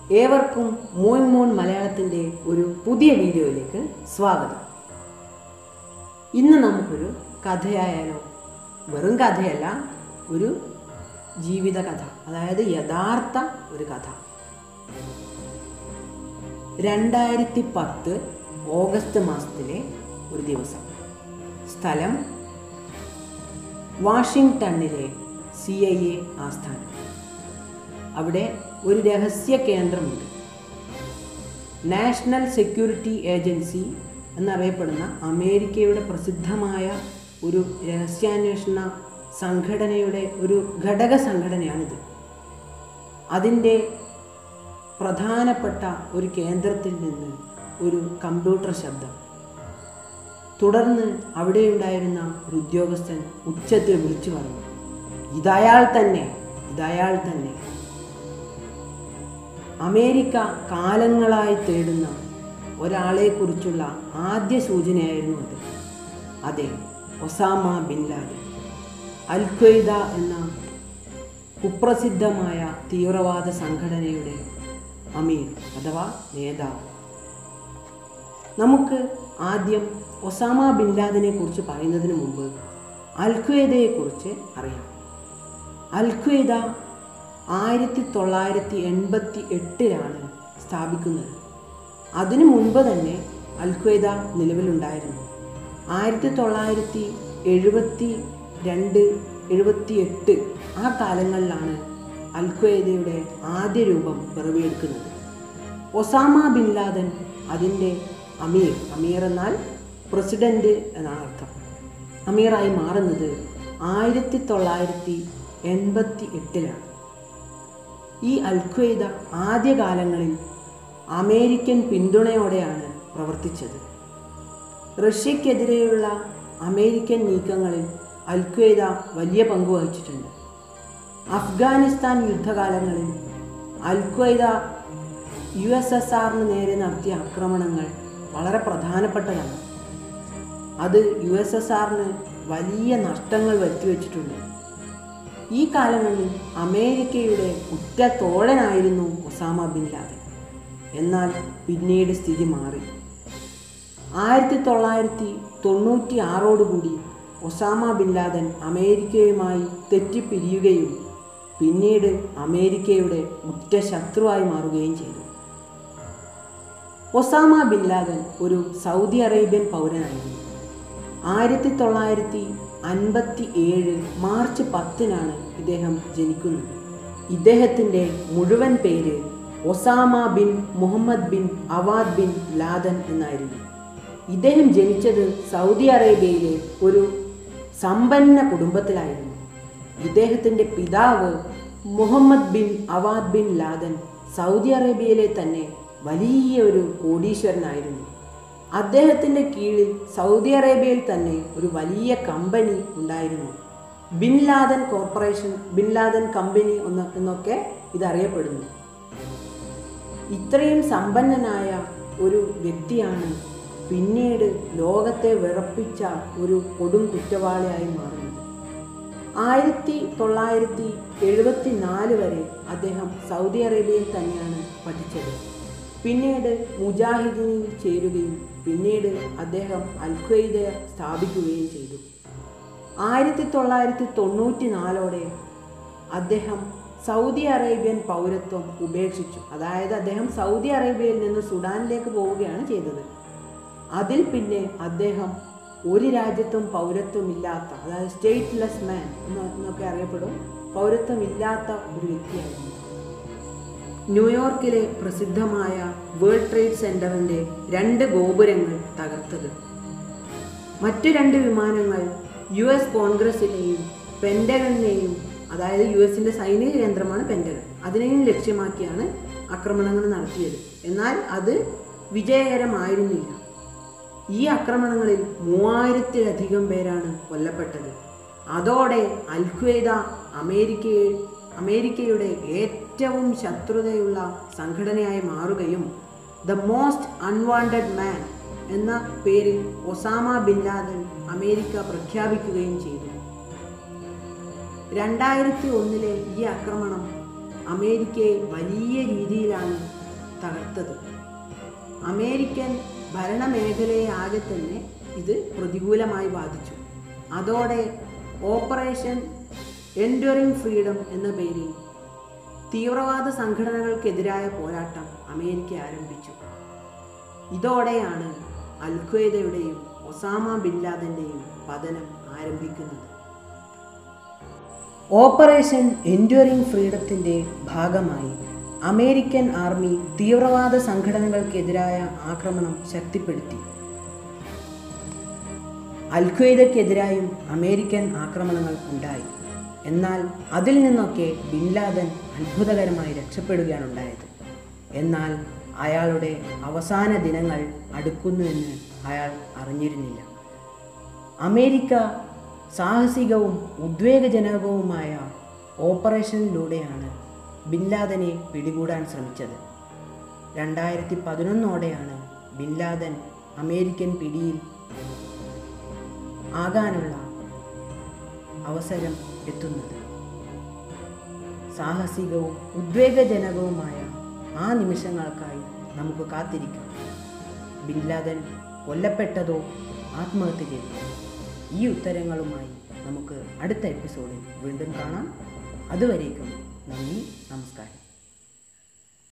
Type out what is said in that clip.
ഏവർക്കും മോൻ മോൻ മലയാളത്തിൻ്റെ ഒരു പുതിയ വീഡിയോയിലേക്ക് സ്വാഗതം ഇന്ന് നമുക്കൊരു കഥയായാലോ വെറും കഥയല്ല ഒരു ജീവിത കഥ അതായത് യഥാർത്ഥ ഒരു കഥ രണ്ടായിരത്തി പത്ത് ഓഗസ്റ്റ് മാസത്തിലെ ഒരു ദിവസം സ്ഥലം വാഷിങ്ടണിലെ സി ഐ എ ആസ്ഥാനം അവിടെ ഒരു രഹസ്യ കേന്ദ്രമുണ്ട് നാഷണൽ സെക്യൂരിറ്റി ഏജൻസി എന്നറിയപ്പെടുന്ന അമേരിക്കയുടെ പ്രസിദ്ധമായ ഒരു രഹസ്യാന്വേഷണ സംഘടനയുടെ ഒരു ഘടക സംഘടനയാണിത് അതിൻ്റെ പ്രധാനപ്പെട്ട ഒരു കേന്ദ്രത്തിൽ നിന്ന് ഒരു കമ്പ്യൂട്ടർ ശബ്ദം തുടർന്ന് അവിടെയുണ്ടായിരുന്ന ഒരു ഉദ്യോഗസ്ഥൻ ഉച്ചത്തിൽ വിളിച്ചു പറഞ്ഞു ഇതയാൾ തന്നെ ഇതയാൾ തന്നെ അമേരിക്ക കാലങ്ങളായി തേടുന്ന ഒരാളെക്കുറിച്ചുള്ള ആദ്യ സൂചനയായിരുന്നു അത് അതെ Osama bin Laden al Qaeda എന്ന കുപ്രസിദ്ധമായ തീവ്രവാദ സംഘടനയുടെ അമീർ അഥവാ നേതാവ് നമുക്ക് ആദ്യം ഒസാമ ബിൻ ലാദനെ കുറിച്ച് പറയുന്നതിന് മുമ്പ് അൽ ഖ്വയ്ദയെക്കുറിച്ച് അറിയാം അൽ ഖ്വയ്ദ ആയിരത്തി തൊള്ളായിരത്തി എൺപത്തി എട്ടിലാണ് സ്ഥാപിക്കുന്നത് അതിനു മുൻപ് തന്നെ അൽ ഖ്വയ്ദ നിലവിലുണ്ടായിരുന്നു ആയിരത്തി തൊള്ളായിരത്തി എഴുപത്തി രണ്ട് എഴുപത്തി എട്ട് ആ കാലങ്ങളിലാണ് അൽ ഖ്വയ്ദയുടെ ആദ്യ രൂപം പിറവിയെടുക്കുന്നത് ഒസാമ ബിൻ ലാദൻ അതിൻ്റെ അമീർ അമീർ എന്നാൽ പ്രസിഡന്റ് എന്നാണ് അർത്ഥം അമീറായി മാറുന്നത് ആയിരത്തി തൊള്ളായിരത്തി എൺപത്തി എട്ടിലാണ് ഈ അൽഖ്വയ്ദ ആദ്യകാലങ്ങളിൽ അമേരിക്കൻ പിന്തുണയോടെയാണ് പ്രവർത്തിച്ചത് റഷ്യക്കെതിരെയുള്ള അമേരിക്കൻ നീക്കങ്ങളിൽ അൽഖ്വയ്ദ വലിയ പങ്ക് വഹിച്ചിട്ടുണ്ട് അഫ്ഗാനിസ്ഥാൻ യുദ്ധകാലങ്ങളിൽ അൽഖ്വയ്ദ യു എസ് എസ് ആറിന് നേരെ നടത്തിയ ആക്രമണങ്ങൾ വളരെ പ്രധാനപ്പെട്ടതാണ് അത് യു എസ് എസ് ആറിന് വലിയ നഷ്ടങ്ങൾ വരുത്തിവെച്ചിട്ടുണ്ട് ഈ കാലങ്ങളിൽ അമേരിക്കയുടെ ഉറ്റ തോഴനായിരുന്നു ഒസാമ ബിൻ ലാദൻ എന്നാൽ പിന്നീട് സ്ഥിതി മാറി ആയിരത്തി തൊള്ളായിരത്തി തൊണ്ണൂറ്റി ആറോടുകൂടി ഒസാമ ബിൻ ലാദൻ അമേരിക്കയുമായി തെറ്റിപ്പിരിയുകയും പിന്നീട് അമേരിക്കയുടെ ഉറ്റ ശത്രുവായി മാറുകയും ചെയ്തു ഒസാമ ബിൻ ലാദൻ ഒരു സൗദി അറേബ്യൻ പൗരനായിരുന്നു ആയിരത്തി തൊള്ളായിരത്തി അൻപത്തി ഏഴ് മാർച്ച് പത്തിനാണ് ഇദ്ദേഹം ജനിക്കുന്നത് ഇദ്ദേഹത്തിൻ്റെ മുഴുവൻ പേര് Osama bin Muhammad bin Awad bin Laden എന്നായിരുന്നു ഇദ്ദേഹം ജനിച്ചത് സൗദി അറേബ്യയിലെ ഒരു സമ്പന്ന കുടുംബത്തിലായിരുന്നു ഇദ്ദേഹത്തിൻ്റെ പിതാവ് Muhammad bin Awad bin Laden Saudi അറേബ്യയിലെ തന്നെ വലിയ ഒരു കോടീശ്വരനായിരുന്നു അദ്ദേഹത്തിൻ്റെ കീഴിൽ സൗദി അറേബ്യയിൽ തന്നെ ഒരു വലിയ കമ്പനി ഉണ്ടായിരുന്നു bin Laden corporation bin Laden company ഒന്ന് എന്നൊക്കെ ഇതറിയപ്പെടുന്നു ഇത്രയും സമ്പന്നനായ ഒരു വ്യക്തിയാണ് പിന്നീട് ലോകത്തെ വിറപ്പിച്ച ഒരു കൊടും കുറ്റവാളിയായി മാറുന്നത് ആയിരത്തി തൊള്ളായിരത്തി എഴുപത്തി നാല് വരെ അദ്ദേഹം സൗദി അറേബ്യയിൽ തന്നെയാണ് പഠിച്ചത് പിന്നീട് മുജാഹിദീനിൽ ചേരുകയും പിന്നീട് അദ്ദേഹം അൽഖ്വയ്ദ സ്ഥാപിക്കുകയും ചെയ്തു ആയിരത്തി തൊള്ളായിരത്തി തൊണ്ണൂറ്റി നാലോടെ അദ്ദേഹം സൗദി അറേബ്യൻ പൗരത്വം ഉപേക്ഷിച്ചു അതായത് അദ്ദേഹം സൗദി അറേബ്യയിൽ നിന്ന് സുഡാനിലേക്ക് പോവുകയാണ് ചെയ്തത് അതിൽ പിന്നെ അദ്ദേഹം ഒരു രാജ്യത്തും പൗരത്വമില്ലാത്ത അതായത് സ്റ്റേറ്റ്ലെസ് മാൻ എന്നൊക്കെ അറിയപ്പെടും പൗരത്വമില്ലാത്ത ഒരു വ്യക്തിയായിരുന്നു ന്യൂയോർക്കിലെ പ്രസിദ്ധമായ വേൾഡ് ട്രേഡ് സെന്ററിന്റെ രണ്ട് ഗോപുരങ്ങൾ തകർത്തത് മറ്റു രണ്ട് വിമാനങ്ങൾ യു എസ് കോൺഗ്രസിനെയും പെൻഡഗണിനെയും അതായത് യു എസിന്റെ സൈനിക കേന്ദ്രമാണ് പെൻഡഗൺ അതിനെയും ലക്ഷ്യമാക്കിയാണ് ആക്രമണങ്ങൾ നടത്തിയത് എന്നാൽ അത് വിജയകരമായിരുന്നില്ല ഈ ആക്രമണങ്ങളിൽ മൂവായിരത്തിലധികം പേരാണ് കൊല്ലപ്പെട്ടത് അതോടെ അൽഖ്വയ്ദ അമേരിക്കയെ അമേരിക്കയുടെ ഏറ്റവും ശത്രുതയുള്ള സംഘടനയായി മാറുകയും ദ മോസ്റ്റ് അൺവാണ്ടഡ് മാൻ എന്ന പേരിൽ ഒസാമ ബിൻ ലാദൻ അമേരിക്ക പ്രഖ്യാപിക്കുകയും ചെയ്തു രണ്ടായിരത്തി ഒന്നിലെ ഈ ആക്രമണം അമേരിക്കയെ വലിയ രീതിയിലാണ് തകർത്തത് അമേരിക്കൻ ഭരണമേഖലയെ ആകെ തന്നെ ഇത് പ്രതികൂലമായി ബാധിച്ചു അതോടെ ഓപ്പറേഷൻ എൻഡ്യൂറിംഗ് ഫ്രീഡം എന്ന പേരിൽ തീവ്രവാദ സംഘടനകൾക്കെതിരായ പോരാട്ടം അമേരിക്ക ആരംഭിച്ചു ഇതോടെയാണ് അൽഖ്വയ്ദയുടെയും ഒസാമ ബിൻ ലാദൻ്റെയും പതനം ആരംഭിക്കുന്നത് ഓപ്പറേഷൻ എൻഡ്യൂറിംഗ് ഫ്രീഡത്തിൻ്റെ ഭാഗമായി അമേരിക്കൻ ആർമി തീവ്രവാദ സംഘടനകൾക്കെതിരായ ആക്രമണം ശക്തിപ്പെടുത്തി അൽഖ്വയ്ദക്കെതിരായും അമേരിക്കൻ ആക്രമണങ്ങൾ ഉണ്ടായി എന്നാൽ അതിൽ നിന്നൊക്കെ ബിൻ ലാദൻ അത്ഭുതകരമായി രക്ഷപ്പെടുകയാണ് ഉണ്ടായത് എന്നാൽ അയാളുടെ അവസാന ദിനങ്ങൾ അടുക്കുന്നുവെന്ന് അയാൾ അറിഞ്ഞിരുന്നില്ല അമേരിക്ക സാഹസികവും ഉദ്വേഗജനകവുമായ ഓപ്പറേഷനിലൂടെയാണ് ബിൻ ലാദനെ പിടികൂടാൻ ശ്രമിച്ചത് രണ്ടായിരത്തി പതിനൊന്നോടെയാണ് ബിൻ ലാദൻ അമേരിക്കൻ പിടിയിൽ ആകാനുള്ള അവസരം എത്തുന്നത് സാഹസികവും ഉദ്വേഗജനകവുമായ ആ നിമിഷങ്ങൾക്കായി നമുക്ക് കാത്തിരിക്കാം ബിൻ ലാദൻ കൊല്ലപ്പെട്ടതോ ആത്മഹത്യ ചെയ്തു ഈ ഉത്തരങ്ങളുമായി നമുക്ക് അടുത്ത എപ്പിസോഡിൽ വീണ്ടും കാണാം അതുവരേക്കും നന്ദി നമസ്കാരം